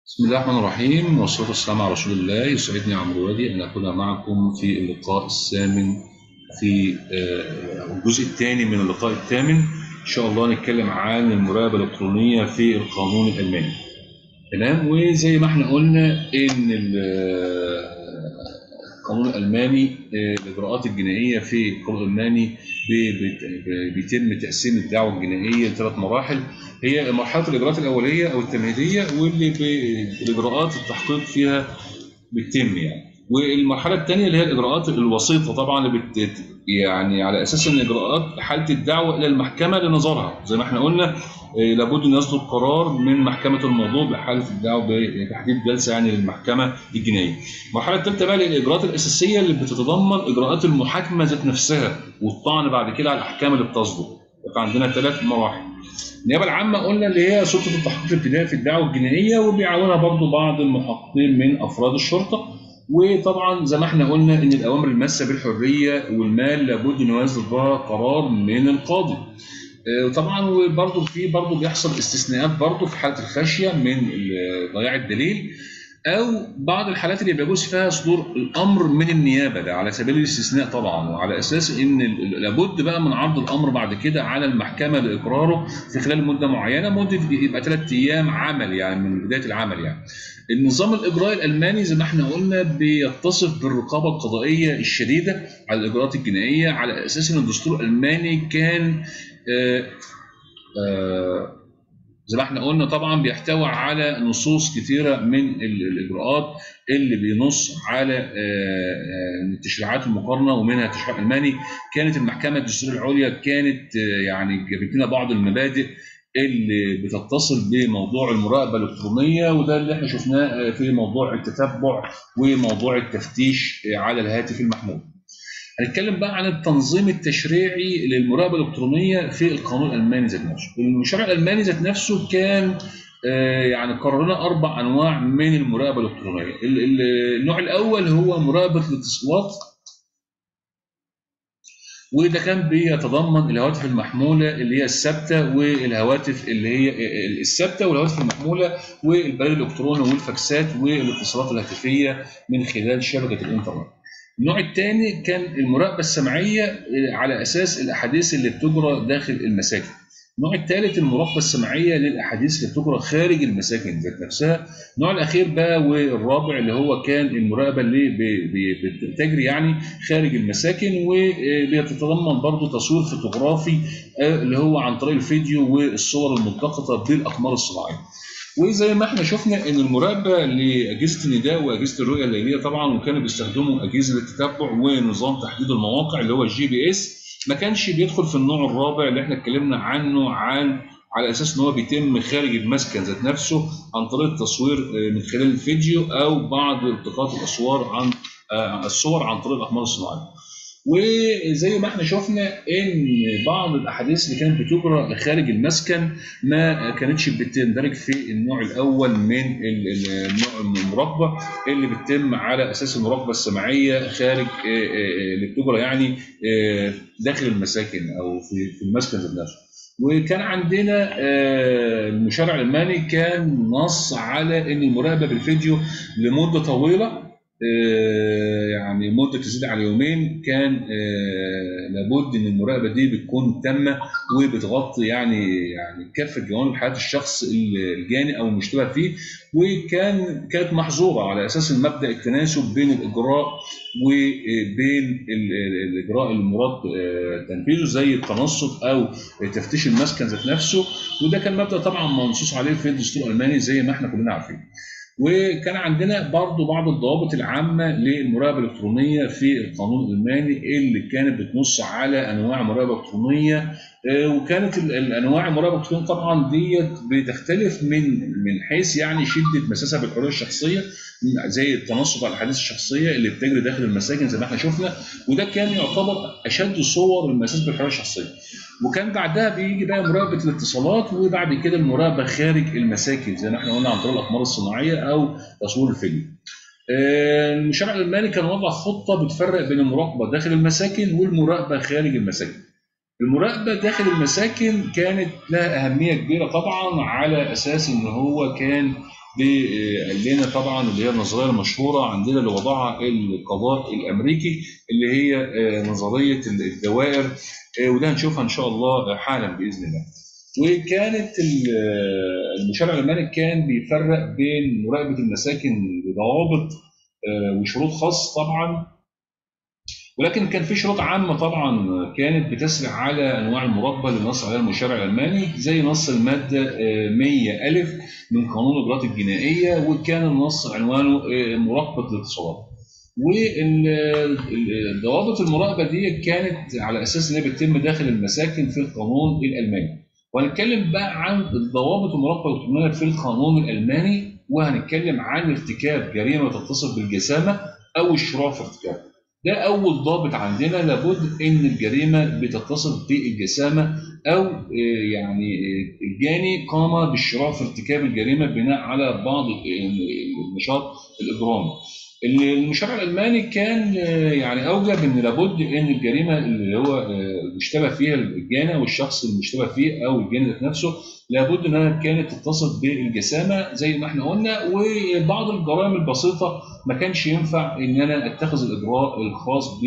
بسم الله الرحمن الرحيم والصلاة والسلام على رسول الله يسعدني عمرو وادي أن أكون معكم في اللقاء الثامن في آه، الجزء الثاني من اللقاء الثامن إن شاء الله نتكلم عن المراقبة الإلكترونية في القانون الألماني تمام وزي ما احنا قلنا إن ال- القانون الألماني آه، الإجراءات الجنائية في القانون الألماني بي- بت- بيتم تقسيم الدعوة الجنائية لثلاث مراحل هي مرحلة الإجراءات الأولية أو التمهيدية واللي ب- الإجراءات التحقيق فيها بتتم يعني والمرحلة الثانية اللي هي الإجراءات الوسيطة طبعا اللي بت يعني على أساس إن إجراءات حالة الدعوة إلى المحكمة لنظرها زي ما احنا قلنا آه، لابد أن يصدر قرار من محكمة الموضوع بحالة الدعوة بتحديد جلسة يعني للمحكمة الجنائية. المرحلة الثالثة بقى الإجراءات الأساسية اللي بتتضمن إجراءات المحاكمة ذات نفسها والطعن بعد كده على الأحكام اللي بتصدر. يبقى عندنا ثلاث مراحل. النيابه العامه قلنا اللي هي سلطه التحقيق الابتدائي في الدعوه الجنائيه وبيعاونها برضو بعض المحققين من افراد الشرطه وطبعا زي ما احنا قلنا ان الاوامر الماسه بالحريه والمال لابد ان يصدر بها قرار من القاضي آه، وطبعا وبرضه في برضه بيحصل استثناءات برضه في حاله الخشيه من ال- ضياع الدليل او بعض الحالات اللي بيجوز فيها صدور الامر من النيابه ده على سبيل الاستثناء طبعا وعلى اساس ان ال- لابد بقى من عرض الامر بعد كده على المحكمه لاقراره في خلال مده معينه مده يبقى ثلاث ايام عمل يعني من بدايه العمل يعني. النظام الاجرائي الالماني زي ما احنا قلنا بيتصف بالرقابه القضائيه الشديده على الاجراءات الجنائيه على اساس ان الدستور الالماني كان آه، آه، زي ما احنا قلنا طبعا بيحتوي على نصوص كثيره من ال- الاجراءات اللي بينص على آه، آه، التشريعات المقارنه ومنها التشريع الالماني كانت المحكمه الدستوريه العليا كانت آه، يعني جابت لنا بعض المبادئ اللي بتتصل بموضوع المراقبه الالكترونيه وده اللي احنا شفناه آه، في موضوع التتبع وموضوع التفتيش آه، على الهاتف المحمول. هنتكلم بقى عن التنظيم التشريعي للمراقبه الالكترونيه في القانون الالماني ذات نفسه. الشرع الالماني ذات نفسه كان آه، يعني قرر لنا اربع انواع من المراقبه الالكترونيه. ال- ال- النوع الاول هو مراقبه الاتصالات وده كان بيتضمن الهواتف المحموله اللي هي الثابته والهواتف اللي هي الثابته والهواتف المحموله والبريد الالكتروني والفاكسات والاتصالات الهاتفيه من خلال شبكه الانترنت. النوع الثاني كان المراقبه السمعيه على اساس الاحاديث اللي بتجرى داخل المساجد. النوع الثالث المراقبه السمعيه للاحاديث اللي بتجرى خارج المساكن ذات نفسها. النوع الاخير بقى والرابع اللي هو كان المراقبه اللي ب- ب- بتجري يعني خارج المساكن وبيتضمن برضه تصوير فوتوغرافي آه، اللي هو عن طريق الفيديو والصور الملتقطه بالاقمار الصناعيه. وزي ما احنا شفنا ان المراقبه لاجهزه النداء واجهزه الرؤيه الليليه طبعا وكانوا بيستخدموا اجهزه التتبع ونظام تحديد المواقع اللي هو الجي بي اس ما كانش بيدخل في النوع الرابع اللي احنا اتكلمنا عنه عن على اساس ان هو بيتم خارج المسكن ذات نفسه عن طريق التصوير آه، من خلال الفيديو او بعض التقاط الاصوار عن آه، الصور عن طريق الاقمار الصناعيه. وزي ما احنا شفنا ان بعض الاحاديث اللي كانت بتجرى خارج المسكن ما كانتش بتندرج في النوع الاول من ال- ال- النوع من المراقبه اللي بتتم على اساس المراقبه السمعيه خارج آه، آه، اللي بتجرى يعني آه، داخل المساكن او في في المسكن ذات نفسه. وكان عندنا آه، المشرع الالماني كان نص على ان المراقبه بالفيديو لمده طويله آه، يعني مده تزيد على يومين كان آه، لابد ان المراقبه دي بتكون تامه وبتغطي يعني يعني كافه جوانب حياه الشخص الجاني او المشتبه فيه وكان كانت محظوره على اساس المبدا التناسب بين الاجراء وبين ال- ال- الاجراء المراد آه، تنفيذه زي التنصت او تفتيش المسكن ذات نفسه وده كان مبدا طبعا منصوص عليه في الدستور الالماني زي ما احنا كلنا عارفين. وكان عندنا برضو بعض الضوابط العامة للمراقبة الإلكترونية في القانون الألماني اللي كانت بتنص على أنواع مراقبة إلكترونية آه، وكانت ال- الأنواع المراقبة الإلكترونية طبعا ديت بتختلف من من حيث يعني شدة مساسها بالحرية الشخصية زي التنصت على الأحاديث الشخصية اللي بتجري داخل المساجد زي ما احنا شفنا وده كان يعتبر أشد صور المساس بالحرية الشخصية. وكان بعدها بيجي بقى مراقبه الاتصالات وبعد كده المراقبه خارج المساكن زي ما احنا قلنا عن طريق الاقمار الصناعيه او تصوير الفيديو. آه، المشرع الالماني كان وضع خطه بتفرق بين المراقبه داخل المساكن والمراقبه خارج المساكن. المراقبه داخل المساكن كانت لها اهميه كبيره طبعا على اساس ان هو كان قال لنا طبعا اللي هي النظريه المشهوره عندنا اللي وضعها القضاء الامريكي اللي هي نظريه الدوائر وده هنشوفها ان شاء الله حالا باذن الله. وكانت المشرع الالماني كان بيفرق بين مراقبه المساكن بضوابط وشروط خاص طبعا ولكن كان في شروط عامه طبعا كانت بتسرع على انواع المراقبه اللي نص عليها المشرع الالماني زي نص الماده 100 الف من قانون الاجراءات الجنائيه وكان النص عنوانه مراقبه الاتصالات. والضوابط المراقبه دي كانت على اساس انها بتتم داخل المساكن في القانون الالماني. وهنتكلم بقى عن الضوابط المراقبه الالكترونيه في القانون الالماني وهنتكلم عن ارتكاب جريمه تتصل بالجسامه او الشروع في ارتكابها. ده اول ضابط عندنا لابد ان الجريمه بتتصل بالجسامه او يعني الجاني قام بالشراع في ارتكاب الجريمه بناء على بعض النشاط الاجرامي. المشرع الالماني كان يعني اوجب ان لابد ان الجريمه اللي هو المشتبه فيها الجاني او الشخص المشتبه فيه او الجاني ذات نفسه لابد انها كانت تتصل بالجسامه زي ما احنا قلنا وبعض الجرائم البسيطه ما كانش ينفع ان انا اتخذ الاجراء الخاص ب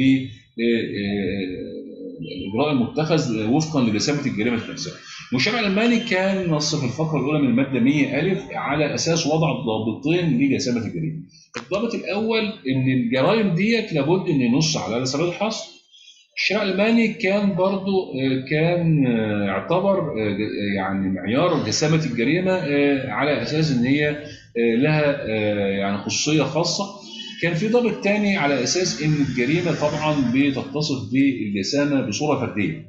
الاجراء المتخذ وفقا لجسامه الجريمه نفسها. المشرع الالماني كان نص في الفقره الاولى من الماده 100 الف على اساس وضع ضابطين لجسامه الجريمه. الضابط الاول ان الجرائم ديت لابد ان ينص على سبيل الحصر. الشرع الالماني كان برضو كان اعتبر يعني معيار جسامه الجريمه على اساس ان هي لها يعني خصوصيه خاصه كان في ضابط تاني على اساس ان الجريمه طبعا بتتصف بالجسامه بصوره فرديه.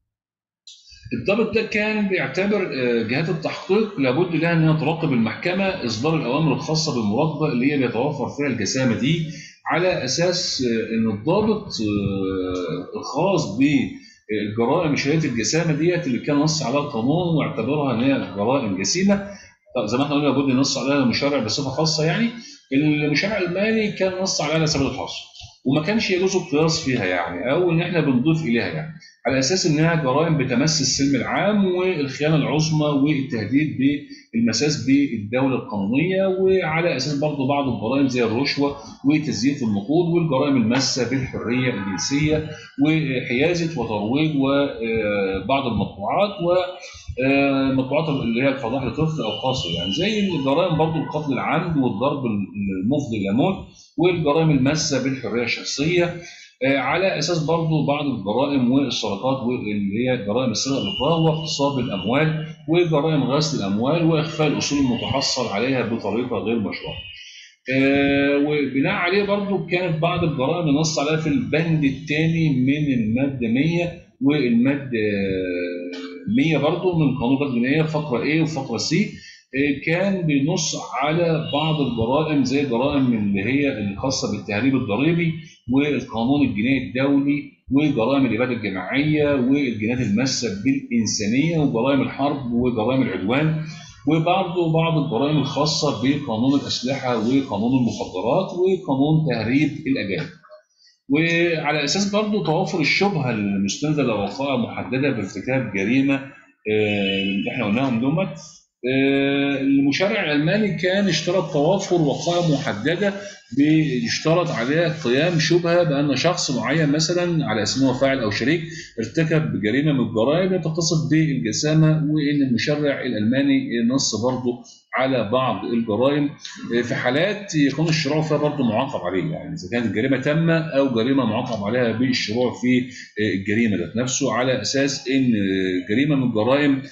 الضابط ده كان بيعتبر جهات التحقيق لابد لها انها تراقب المحكمه اصدار الاوامر الخاصه بالمراقبه اللي هي بيتوفر فيها الجسامه دي على اساس ان الضابط الخاص بالجرائم شهاده الجسامه ديت اللي كان نص عليها القانون واعتبرها ان هي جرائم جسيمه زي ما احنا قلنا لابد ينص عليها المشرع بصفه خاصه يعني المشرع الالماني كان نص عليها على سبيل الحصر وما كانش يجوز القياس فيها يعني او ان احنا بنضيف اليها يعني على اساس انها جرائم بتمس السلم العام والخيانه العظمى والتهديد بالمساس بالدوله القانونيه وعلى اساس برضه بعض الجرائم زي الرشوه وتزييف النقود والجرائم الماسه بالحريه الجنسيه وحيازه وترويج وبعض المطبوعات ومطبوعات اللي هي الفضائح لطفل او قاصر يعني زي الجرائم برضه القتل العمد والضرب المفضي الى موت والجرائم الماسه بالحريه الشخصيه على اساس برضه بعض الجرائم والسرقات اللي هي جرائم السرقه الاكراه واغتصاب الاموال وجرائم غسل الاموال واخفاء الاصول المتحصل عليها بطريقه غير مشروعه. وبناء عليه برضه كانت بعض الجرائم نص عليها في البند الثاني من الماده 100 والماده 100 برضه من قانون الجنائيه فقره A وفقره C كان بينص على بعض الجرائم زي الجرائم اللي هي الخاصه بالتهريب الضريبي والقانون الجنائي الدولي وجرائم الاباده الجماعيه والجنايات الماسه بالانسانيه وجرائم الحرب وجرائم العدوان وبرضه بعض الجرائم الخاصه بقانون الاسلحه وقانون المخدرات وقانون تهريب الاجانب. وعلى اساس برضه توافر الشبهه المستنده لوقائع محدده بارتكاب جريمه اللي احنا قلناهم دومت المشرع الالماني كان اشترط توافر وقائع محدده بيشترط عليها قيام شبهه بان شخص معين مثلا على اساس هو فاعل او شريك ارتكب جريمه من الجرائم تتصف بالجسامه وان المشرع الالماني نص برضه على بعض الجرائم في حالات يكون الشروع فيها برضه معاقب عليه يعني اذا كانت الجريمه تامه او جريمه معاقب عليها بالشروع في الجريمه ذات نفسه على اساس ان جريمه من الجرائم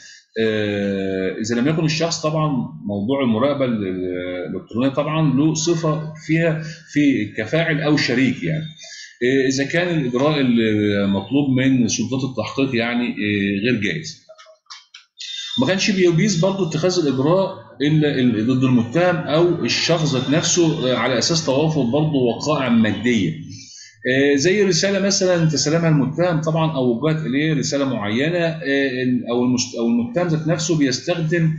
اذا لم يكن الشخص طبعا موضوع المراقبه الالكترونيه طبعا له صفه فيها في كفاعل او شريك يعني اذا كان الاجراء المطلوب من سلطات التحقيق يعني غير جائز ما كانش بيجيز برضه اتخاذ الاجراء الا ضد المتهم او الشخص ذات نفسه على اساس توافر برضه وقائع ماديه زي رساله مثلا تسلمها المتهم طبعا او وجهت اليه رساله معينه او او المتهم ذات نفسه بيستخدم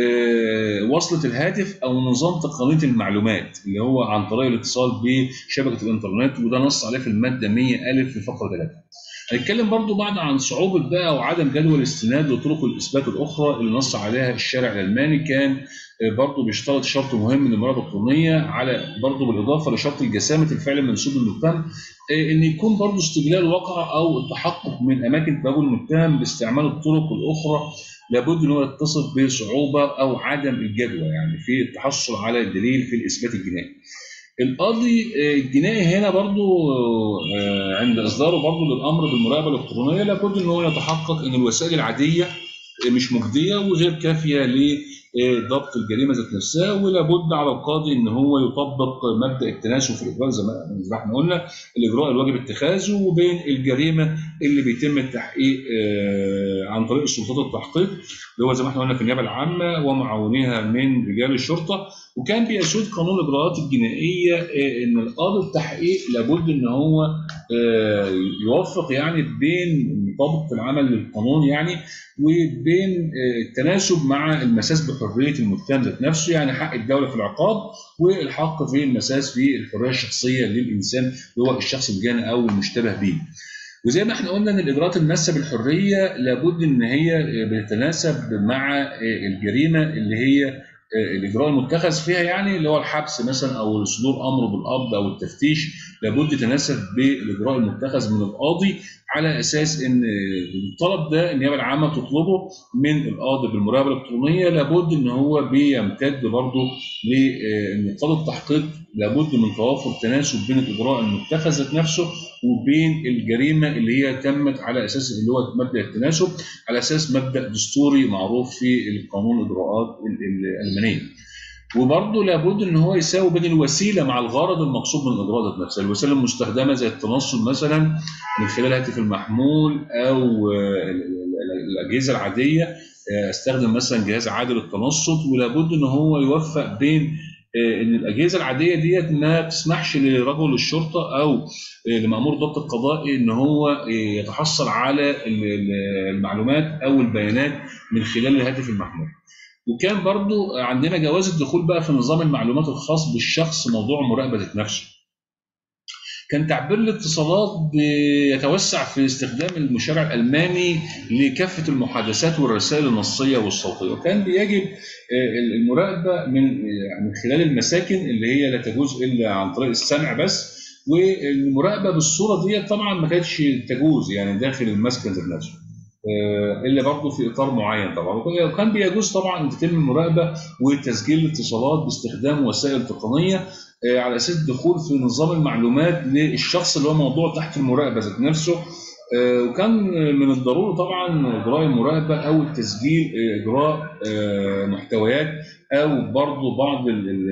وصله الهاتف او نظام تقنيه المعلومات اللي هو عن طريق الاتصال بشبكه الانترنت وده نص عليه في الماده 100 الف في فقره 3. هنتكلم برضو بعد عن صعوبة بقى وعدم جدوى الاستناد لطرق الإثبات الأخرى اللي نص عليها الشارع الألماني كان برضه بيشترط شرط مهم من المراقبه الالكترونيه على برضه بالاضافه لشرط الجسامه الفعل المنسوب للمتهم ان يكون برضه استجلال الواقع او التحقق من اماكن تواجد المتهم باستعمال الطرق الاخرى لابد ان هو يتصف بصعوبه او عدم الجدوى يعني في التحصل على الدليل في الاثبات الجنائي. القاضي الجنائي هنا برضو عند اصداره برضو للامر بالمراقبه الالكترونيه لابد ان هو يتحقق ان الوسائل العاديه مش مجديه وغير كافيه لضبط الجريمه ذات نفسها ولابد على القاضي ان هو يطبق مبدا التناسب في الاجراء زي ما احنا قلنا الاجراء الواجب اتخاذه وبين الجريمه اللي بيتم التحقيق عن طريق السلطات التحقيق اللي هو زي ما احنا قلنا في النيابه العامه ومعاونيها من رجال الشرطه وكان بيسود قانون الاجراءات الجنائيه ان القاضي التحقيق لابد ان هو يوفق يعني بين مطابقه العمل للقانون يعني وبين التناسب مع المساس بحريه المتهم ذات نفسه يعني حق الدوله في العقاب والحق في المساس في الحريه الشخصيه للانسان اللي هو الشخص الجاني او المشتبه به. وزي ما احنا قلنا ان الاجراءات الماسه بالحريه لابد ان هي بتتناسب مع الجريمه اللي هي الاجراء المتخذ فيها يعني اللي هو الحبس مثلا او صدور امر بالقبض او التفتيش لابد يتناسب بالاجراء المتخذ من القاضي على اساس ان الطلب ده النيابه العامه تطلبه من القاضي بالمراقبه الالكترونيه لابد ان هو بيمتد برضه لان قاضي التحقيق لابد من توافر تناسب بين الاجراء المتخذ ذات نفسه وبين الجريمه اللي هي تمت على اساس اللي هو مبدا التناسب على اساس مبدا دستوري معروف في القانون الاجراءات الالمانيه. وبرضه لابد ان هو يساوي بين الوسيله مع الغرض المقصود من الاجراء ذات نفسها، الوسيله المستخدمه زي التنصل مثلا من خلال الهاتف المحمول او الاجهزه العاديه استخدم مثلا جهاز عادي للتنصت ولابد ان هو يوفق بين ان الاجهزه العاديه ديت ما تسمحش لرجل الشرطه او لمامور الضبط القضائي ان هو يتحصل على المعلومات او البيانات من خلال الهاتف المحمول. وكان برضو عندنا جواز الدخول بقى في نظام المعلومات الخاص بالشخص موضوع مراقبه نفسه. كان تعبير الاتصالات بيتوسع في استخدام المشرع الالماني لكافه المحادثات والرسائل النصيه والصوتيه وكان بيجب المراقبه من من خلال المساكن اللي هي لا تجوز الا عن طريق السمع بس والمراقبه بالصوره دي طبعا ما كانتش تجوز يعني داخل المسكن ذات نفسه الا برضه في اطار معين طبعا وكان بيجوز طبعا ان تتم المراقبه وتسجيل الاتصالات باستخدام وسائل تقنيه على اساس الدخول في نظام المعلومات للشخص اللي هو موضوع تحت المراقبه ذات نفسه وكان من الضروري طبعا اجراء المراقبه او التسجيل اجراء محتويات او برضه بعض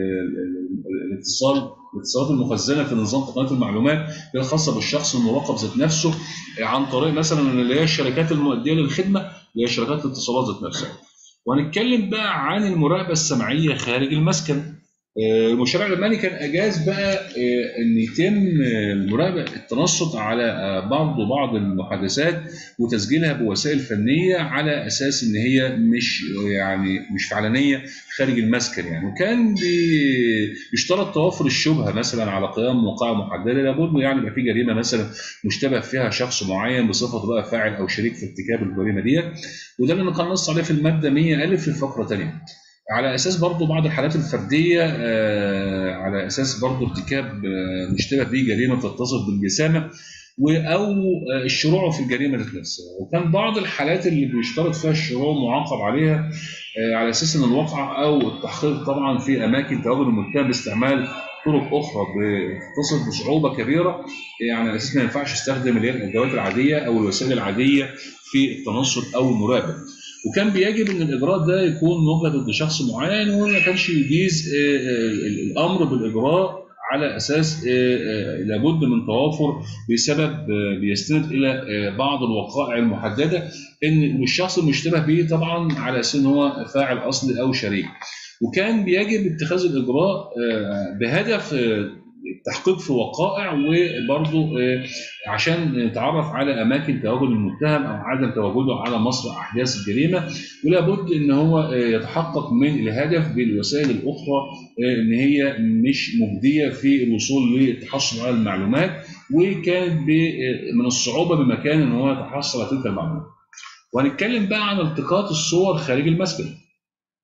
الاتصال الاتصالات المخزنه في نظام تقنيه المعلومات هي الخاصه بالشخص المراقب ذات نفسه عن طريق مثلا اللي هي الشركات المؤديه للخدمه اللي هي شركات الاتصالات ذات نفسها. وهنتكلم بقى عن المراقبه السمعيه خارج المسكن. المشرع الالماني كان اجاز بقى ان يتم المراقبه التنصت على بعض بعض المحادثات وتسجيلها بوسائل فنيه على اساس ان هي مش يعني مش فعلانيه خارج المسكن يعني وكان بيشترط توافر الشبهه مثلا على قيام وقائع محدده لابد يعني يبقى في جريمه مثلا مشتبه فيها شخص معين بصفته بقى فاعل او شريك في ارتكاب الجريمه ديت وده اللي كان نص عليه في الماده 100 الف في الفقره الثانيه. على اساس برضو بعض الحالات الفرديه آه على اساس برضو ارتكاب آه مشتبه به جريمه تتصف بالجسامه او آه الشروع في الجريمه ذات نفسها وكان بعض الحالات اللي بيشترط فيها الشروع معاقب عليها على اساس ان الواقع او التحقيق طبعا في اماكن تواجد المتهم باستعمال طرق اخرى بتتصل بصعوبه كبيره يعني على اساس ما ينفعش يستخدم اللي هي الادوات العاديه او الوسائل العاديه في التنصت او المراقبه. وكان بيجب ان الاجراء ده يكون موجه ضد شخص معين وما كانش يجيز الامر بالاجراء على اساس لابد من توافر بسبب بيستند الى بعض الوقائع المحدده ان الشخص المشتبه به طبعا على اساس ان هو فاعل اصلي او شريك. وكان بيجب اتخاذ الاجراء بهدف التحقيق في وقائع وبرضه عشان نتعرف على اماكن تواجد المتهم او عدم تواجده على مسرح احداث الجريمه ولابد ان هو يتحقق من الهدف بالوسائل الاخرى ان هي مش مجديه في الوصول للتحصل على المعلومات وكانت من الصعوبه بمكان ان هو يتحصل على تلك المعلومات. وهنتكلم بقى عن التقاط الصور خارج المسكن.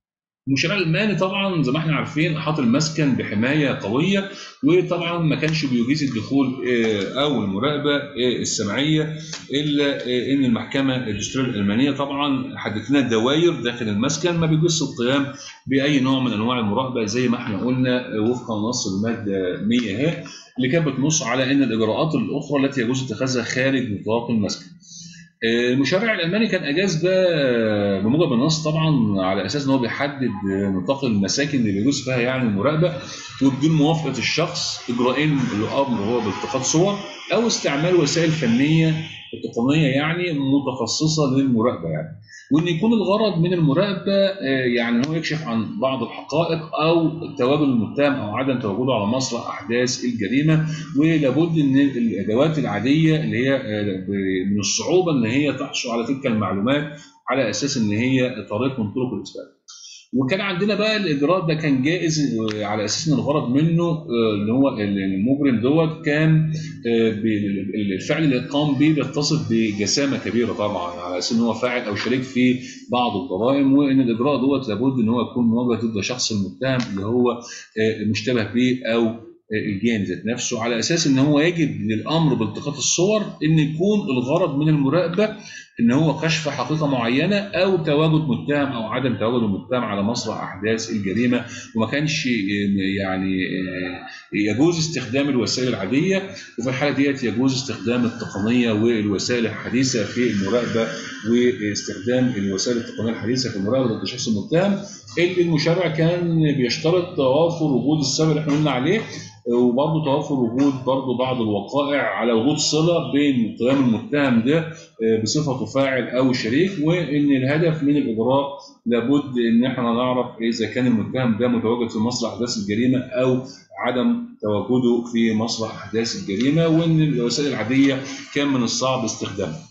المشرع الالماني طبعا زي ما احنا عارفين احاط المسكن بحمايه قويه وطبعا ما كانش بيجيز الدخول آه، او المراقبه آه، السمعيه الا آه، ان المحكمه الدستوريه الالمانيه طبعا حددت لنا دوائر داخل المسكن ما بيجوز القيام باي نوع من انواع المراقبه زي ما احنا قلنا وفق نص الماده 100 اهي اللي كانت بتنص على ان الاجراءات الاخرى التي يجوز اتخاذها خارج نطاق المسكن. المشرع الالماني كان اجاز ده بموجب النص طبعا على اساس ان هو بيحدد نطاق المساكن اللي بيجوز فيها يعني المراقبه وبدون موافقه الشخص اجراءين الامر هو بالتقاط صور او استعمال وسائل فنيه تقنيه يعني متخصصه للمراقبه يعني وان يكون الغرض من المراقبه آه، يعني هو يكشف عن بعض الحقائق او تواجد المتهم او عدم تواجده على مسرح احداث الجريمه ولابد ان الادوات العاديه اللي هي آه، من الصعوبه ان هي تحصل على تلك المعلومات على اساس ان هي طريق من طرق الاثبات. وكان عندنا بقى الاجراء ده كان جائز على اساس ان الغرض منه آه، اللي هو المجرم دوت كان آه، الفعل اللي قام به بيتصف بجسامه كبيره طبعا على اساس ان هو فاعل او شريك في بعض الجرائم وان الاجراء دوت لابد ان هو يكون موجه ضد الشخص المتهم اللي هو آه، مشتبه به او الجاني ذات نفسه على اساس ان هو يجب للامر بالتقاط الصور ان يكون الغرض من المراقبه ان هو كشف حقيقه معينه او تواجد متهم او عدم تواجد المتهم على مسرح احداث الجريمه وما كانش يعني يجوز استخدام الوسائل العاديه وفي الحاله ديت يجوز استخدام التقنيه والوسائل الحديثه في المراقبه واستخدام الوسائل التقنيه الحديثه في المراقبه ضد الشخص المتهم اللي المشرع كان بيشترط توافر وجود السبب اللي احنا قلنا عليه وبرضه توفر وجود برضه بعض الوقائع على وجود صله بين قيام المتهم ده آه، بصفته فاعل او شريك وان الهدف من الاجراء لابد ان احنا نعرف اذا كان المتهم ده متواجد في مسرح احداث الجريمه او عدم تواجده في مسرح احداث الجريمه وان الوسائل العاديه كان من الصعب استخدامها.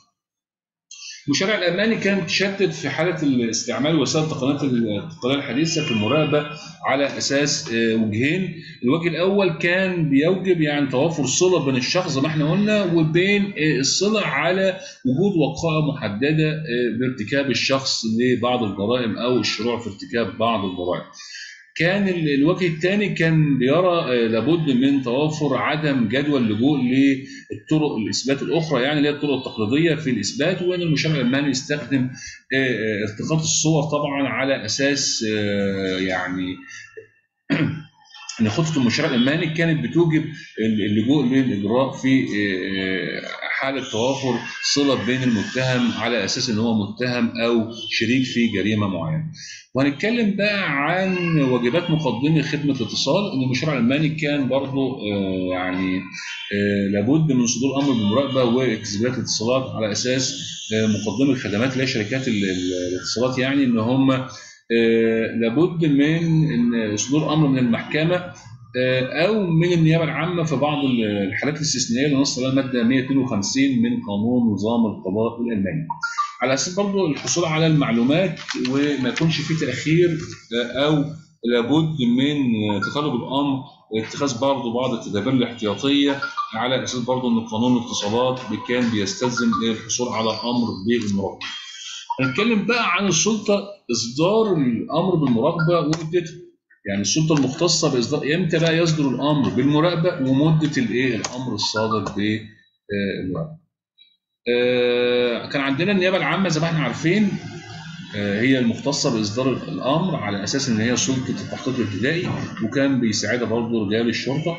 المشرع الالماني كان تشدد في حاله استعمال وسائل التقنيات التقنيه الحديثه في المراقبه على اساس آه، وجهين، الوجه الاول كان بيوجب يعني توافر صله بين الشخص زي ما احنا قلنا وبين آه، الصله على وجود وقائع محدده آه، بارتكاب الشخص لبعض الجرائم او الشروع في ارتكاب بعض الجرائم. كان الوجه الثاني كان بيرى آه، لابد من توافر عدم جدوى اللجوء للطرق الاثبات الاخرى يعني اللي هي الطرق التقليديه في الاثبات وان المشرع الالماني يستخدم آه، آه، التقاط الصور طبعا على اساس يعني ان خطه المشرع الالماني كانت بتوجب اللجوء للاجراء في حاله توافر صله بين المتهم على اساس ان هو متهم او شريك في جريمه معينه. وهنتكلم بقى عن واجبات مقدمي خدمه الاتصال ان المشروع الالماني كان برضه آه، يعني آه، لابد من صدور امر بالمراقبه واكتسابات الاتصالات على اساس آه، مقدمي الخدمات اللي هي شركات الاتصالات يعني ان هم لابد من صدور امر من المحكمه او من النيابه العامه في بعض الحالات الاستثنائيه اللي نص عليها الماده 152 من قانون نظام القضاء الالماني. على اساس برضه الحصول على المعلومات وما يكونش في تاخير او لابد من تطلب الامر اتخاذ برضه بعض التدابير الاحتياطيه على اساس برضه ان قانون الاتصالات كان بيستلزم الحصول على امر بالمراقبه. هنتكلم بقى عن السلطه اصدار الامر بالمراقبه ومدته. يعني السلطه المختصه باصدار امتى بقى يصدر الامر بالمراقبه ومده الايه الامر الصادر بالمراقبه. آه، كان عندنا النيابه العامه زي ما احنا عارفين آه، هي المختصه باصدار الامر على اساس ان هي سلطه التحقيق الابتدائي وكان بيساعدها برضه رجال الشرطه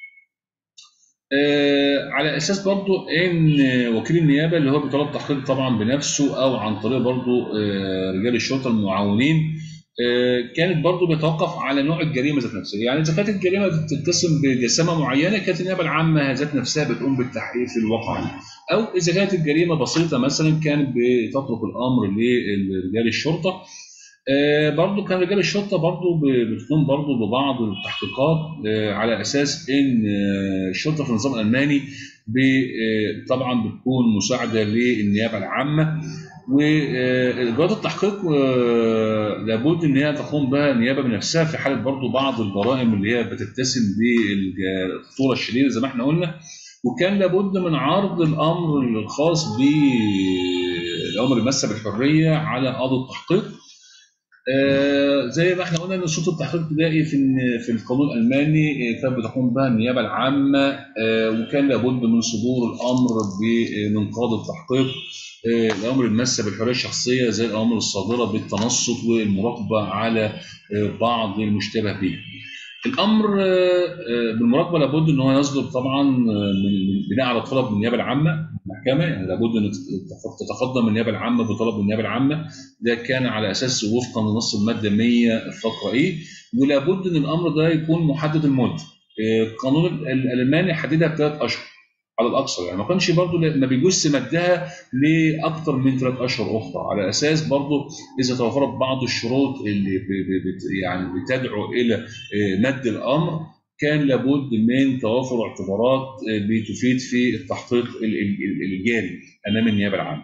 آه، على اساس برضه ان وكيل النيابه اللي هو بيطلب تحقيق طبعا بنفسه او عن طريق برضه رجال الشرطه المعاونين كانت برضه بيتوقف على نوع الجريمه ذات نفسها، يعني اذا كانت الجريمه بتتسم بجسامه معينه كانت النيابه العامه ذات نفسها بتقوم بالتحقيق في الواقع او اذا كانت الجريمه بسيطه مثلا كانت بتترك الامر لرجال الشرطه آه برضو كان رجال الشرطه برضو بتقوم برضو ببعض التحقيقات آه على اساس ان آه الشرطه في النظام الالماني طبعا بتكون مساعده للنيابه العامه واجراءات التحقيق لابد ان هي تقوم بها النيابه بنفسها في حاله برضو بعض الجرائم اللي هي بتتسم بالخطوره الشديده زي ما احنا قلنا وكان لابد من عرض الامر الخاص بالامر المسه بالحريه على قاضي التحقيق آه، زي ما احنا قلنا ان سلطه التحقيق الابتدائي في في القانون الالماني آه، كانت بتقوم بها النيابه العامه آه، وكان لابد من صدور الامر من قاضي التحقيق الامر الماسه بالحريه الشخصيه زي الامر الصادره بالتنصت والمراقبه على بعض المشتبه به. الامر بالمراقبه لابد ان هو يصدر طبعا من بناء على طلب من النيابه العامه المحكمه يعني لابد ان تتقدم النيابه العامه بطلب من النيابه العامه ده كان على اساس وفقا لنص الماده 100 الفقره ايه ولابد ان الامر ده يكون محدد المده القانون الالماني حددها بثلاث اشهر على الاقصى يعني ما كانش برضه ما بيجوز مدها لاكثر من ثلاث اشهر اخرى على اساس برضه اذا توفرت بعض الشروط اللي يعني بتدعو الى مد الامر كان لابد من توافر اعتبارات بتفيد في التحقيق الجاري امام النيابه العامه.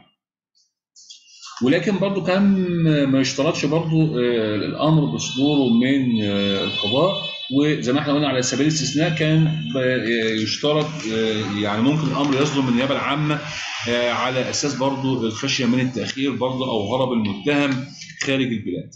ولكن برضه كان ما يشترطش برضه آه، الامر بصدوره من آه، القضاء وزي ما احنا قلنا على سبيل الاستثناء كان يشترط آه، يعني ممكن الامر يصدر من النيابه العامه على اساس برضه الخشيه من التاخير برضه او هرب المتهم خارج البلاد.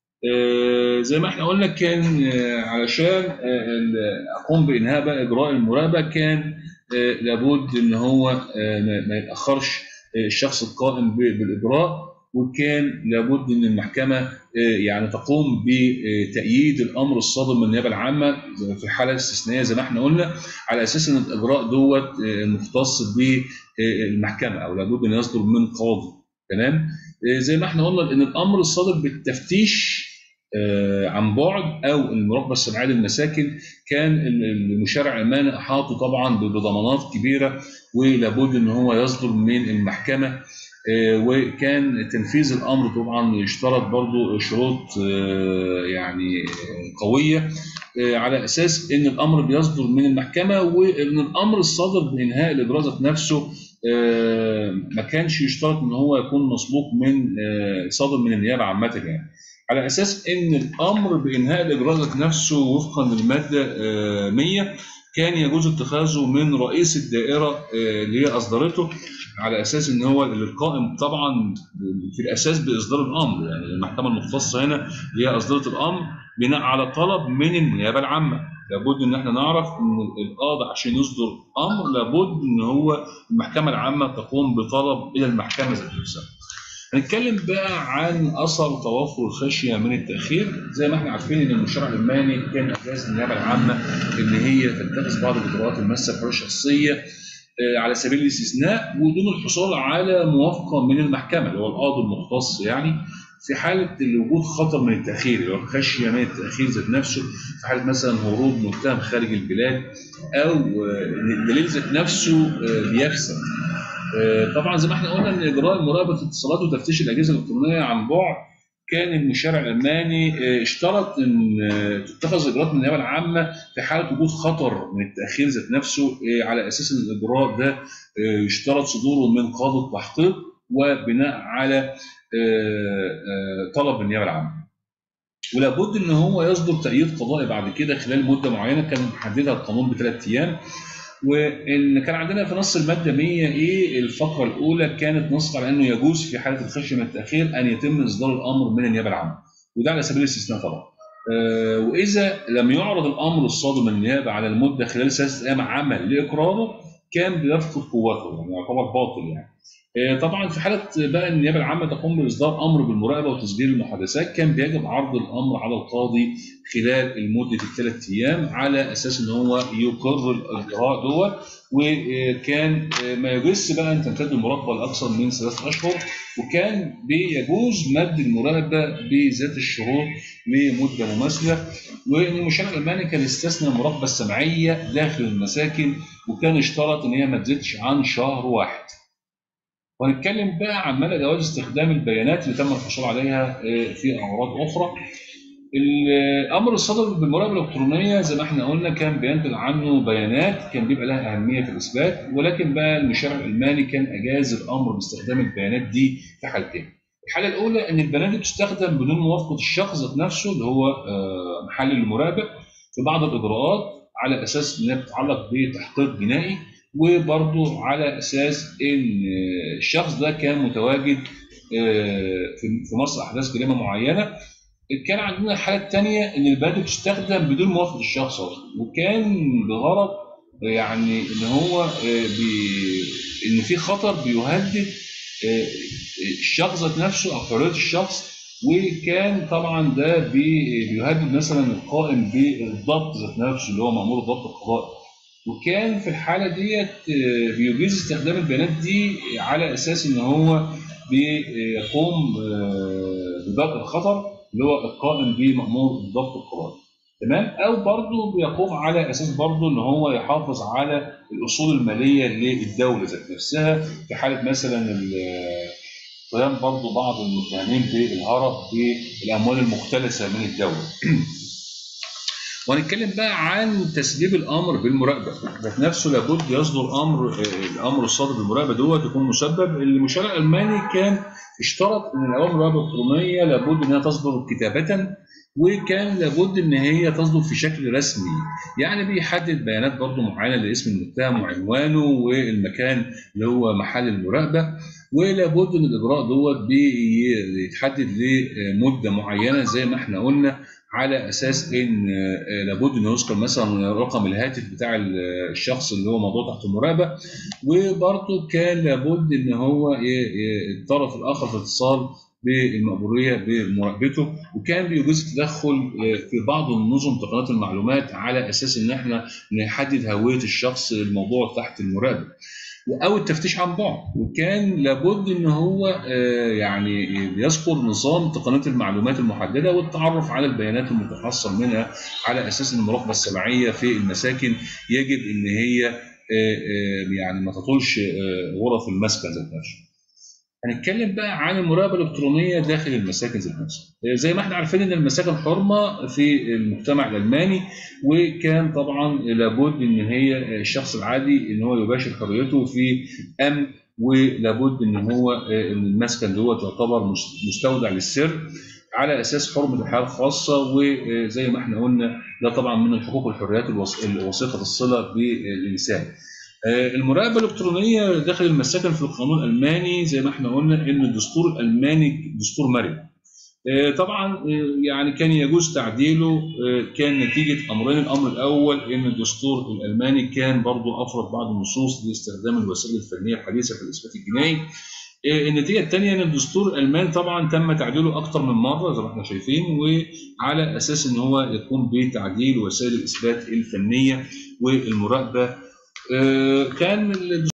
زي ما احنا قلنا كان علشان اقوم بانهاء بقى اجراء المراقبه كان لابد ان هو ما يتاخرش الشخص القائم بالاجراء وكان لابد ان المحكمه يعني تقوم بتأييد الامر الصادر من النيابه العامه في حاله استثنائيه زي ما احنا قلنا على اساس ان الاجراء دوت مختص بالمحكمه او لابد ان يصدر من قاضي تمام زي ما احنا قلنا ان الامر الصادر بالتفتيش آه، عن بعد او المراقبه السمعيه للمساكن كان المشرع الالماني احاطه طبعا بضمانات كبيره ولابد ان هو يصدر من المحكمه آه، وكان تنفيذ الامر طبعا يشترط برضه شروط آه، يعني قويه على اساس ان الامر بيصدر من المحكمه وان الامر الصادر بانهاء الاجراء ذات نفسه ما كانش يشترط ان هو يكون مسبوق من صادر من النيابه عامه يعني على اساس ان الامر بانهاء الاجراء ذات نفسه وفقا للماده 100 آه، كان يجوز اتخاذه من رئيس الدائره آه، اللي هي اصدرته على اساس ان هو القائم طبعا في الاساس باصدار الامر يعني المحكمه المختصه هنا اللي هي اصدرت الامر بناء على طلب من النيابه العامه لابد ان احنا نعرف ان القاضي عشان يصدر امر لابد ان هو المحكمه العامه تقوم بطلب الى المحكمه ذات نفسها هنتكلم بقى عن اثر توافر الخشيه من التاخير زي ما احنا عارفين ان المشرع الالماني كان اجاز النيابه العامه ان هي تتخذ بعض الاجراءات الماسه الحريه الشخصيه آه، على سبيل الاستثناء ودون الحصول على موافقه من المحكمه اللي هو القاضي المختص يعني في حاله وجود خطر من التاخير اللي هو خشيه من التاخير ذات نفسه في حاله مثلا هروب متهم خارج البلاد او ان الدليل ذات نفسه آه، بيفسد آه، طبعا زي ما احنا قلنا ان اجراء مراقبه الاتصالات وتفتيش الاجهزه الالكترونيه عن بعد كان المشرع الالماني آه، اشترط ان آه، تتخذ اجراءات من النيابه العامه في حاله وجود خطر من التاخير ذات نفسه على اساس ان الاجراء ده يشترط صدوره من قاضي التحقيق وبناء على طلب النيابه العامه. ولابد ان هو يصدر تأييد قضائي بعد كده خلال مده معينه كان محددها القانون بثلاث ايام وان كان عندنا في نص الماده 100 ايه الفقره الاولى كانت نصت على انه يجوز في حاله الخشيه من التاخير ان يتم اصدار الامر من النيابه العامه وده على سبيل الاستثناء طبعا آه واذا لم يعرض الامر الصادر من النيابه على المده خلال ثلاثه ايام عمل لاقراره كان بيفقد قوته يعني يعتبر باطل يعني آه، طبعا في حاله بقى النيابه العامه تقوم باصدار امر بالمراقبه وتسجيل المحادثات كان بيجب عرض الامر على القاضي خلال المده الثلاث ايام على اساس ان هو يقر الاجراء دوت وكان آه، ما يجوز بقى ان تمتد المراقبه لاكثر من ثلاث اشهر وكان بيجوز مد المراقبه بذات الشروط لمده مماثله وان المشرع الالماني كان استثنى المراقبه السمعيه داخل المساكن وكان اشترط ان هي ما تزيدش عن شهر واحد. وهنتكلم بقى عن مدى جواز استخدام البيانات اللي تم الحصول عليها آه، في اغراض اخرى. الامر الصادر بالمراقبه الالكترونيه زي ما احنا قلنا كان بينتج عنه بيانات كان بيبقى لها اهميه في الاثبات ولكن بقى المشرع الالماني كان اجاز الامر باستخدام البيانات دي في حالتين. الحاله الاولى ان البيانات دي بتستخدم بدون موافقه الشخص ذات نفسه اللي هو آه، محل المراقبه في بعض الاجراءات على اساس انها بتتعلق بتحقيق جنائي وبرضه على اساس ان الشخص ده كان متواجد آه، في مصر احداث جريمه معينه كان عندنا الحاله الثانيه ان البيانات بتستخدم بدون موافقه الشخص اصلا وكان بغرض يعني ان هو آه، بي ان في خطر بيهدد آه، الشخص ذات نفسه او حريه الشخص وكان طبعا ده بي- بيهدد مثلا القائم بالضبط ذات نفسه اللي هو مامور الضبط القضائي وكان في الحاله ديت آه، بيجيز استخدام البيانات دي على اساس ان هو بيقوم آه، بدرء الخطر اللي هو القائم بمامور الضبط القضائي تمام او برضه بيقوم على اساس برضه ان هو يحافظ على الاصول الماليه للدوله ذات نفسها في حاله مثلا ال- قيام برضه بعض المتهمين بالهرب بالاموال المختلسه من الدوله. وهنتكلم بقى عن تسبيب الامر بالمراقبه ذات نفسه لابد يصدر امر آه، الامر الصادر بالمراقبه دوت يكون مسبب المشرع الالماني كان اشترط ان الاوامر المراقبه الالكترونيه لابد انها تصدر كتابه وكان لابد ان هي تصدر في شكل رسمي يعني بيحدد بيانات برضو معينه لاسم المتهم وعنوانه والمكان اللي هو محل المراقبه ولابد ان الاجراء دوت بيتحدد لمده معينه زي ما احنا قلنا على اساس ان آه، لابد انه يذكر مثلا رقم الهاتف بتاع الشخص اللي هو موضوع تحت المراقبه وبرضه كان لابد ان هو ي- ي- الطرف الاخر في الاتصال بالمأمورية بمراقبته وكان بيجوز التدخل آه، في بعض النظم تقنيات المعلومات على اساس ان احنا نحدد هويه الشخص الموضوع تحت المراقبه او التفتيش عن بعد وكان لابد ان هو آه، يعني بيذكر نظام تقنيه المعلومات المحدده والتعرف على البيانات المتحصل منها على اساس ان المراقبه السمعيه في المساكن يجب ان هي آه، آه، يعني ما تطولش آه، غرف المسكن ذات نفسه. هنتكلم بقى عن المراقبه الالكترونيه داخل المساكن ذات نفسها. آه، زي ما احنا عارفين ان المساكن حرمه في المجتمع الالماني وكان طبعا لابد ان هي الشخص العادي ان هو يباشر حريته في امن ولابد ان هو آه، ان المسكن دوت يعتبر مس- مستودع للسر على اساس حرمه الحياه الخاصه وزي ما احنا قلنا ده طبعا من الحقوق والحريات الوث- الوثيقه الصله بالانسان. آه، المراقبه الالكترونيه داخل المساكن في القانون الالماني زي ما احنا قلنا ان الدستور الالماني دستور مرن. آه، طبعا آه، يعني كان يجوز تعديله آه، كان نتيجه امرين الامر الاول ان الدستور الالماني كان برضو افرض بعض النصوص لاستخدام الوسائل الفنيه الحديثه في الاثبات الجنائي آه، النتيجه الثانيه ان الدستور الالماني طبعا تم تعديله اكثر من مره زي ما احنا شايفين وعلى اساس ان هو يقوم بتعديل وسائل الاثبات الفنيه والمراقبه آه، كان